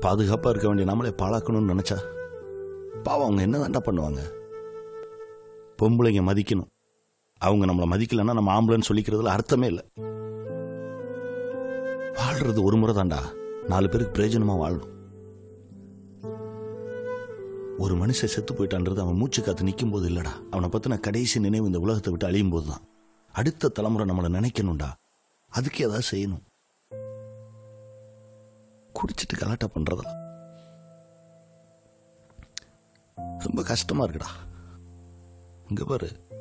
பாதுகாப்பா இருக்க வேண்டிய நம்மளே பாழாக்கணும்னு நினைச்சா பாவம் அவங்க என்ன தாண்டா பண்ணுவாங்க பொம்பளைங்க மதிக்கணும் அவங்க நம்மளை மதிக்கலைன்னா நம்ம ஆம்பளைன்னு சொல்லிக்கிறதுல அர்த்தமே இல்லை வாழ்றது ஒரு முறை தாண்டா நாலு பேருக்கு பிரயோஜனமா வாழணும் ஒரு மனுஷன் செத்து போயிட்டான்றது அவன் மூச்சு காத்து நிற்கும் போது இல்லடா அவனை பத்தின கடைசி நினைவு இந்த உலகத்தை விட்டு அழியும் போது தான் அடுத்த தலைமுறை நம்மளை நினைக்கணும்டா அதுக்கு ஏதாவது செய்யணும் குடிச்சிட்டு கலாட்டா பண்றதெல்லாம் ரொம்ப கஷ்டமா இருக்குடா இங்க பாரு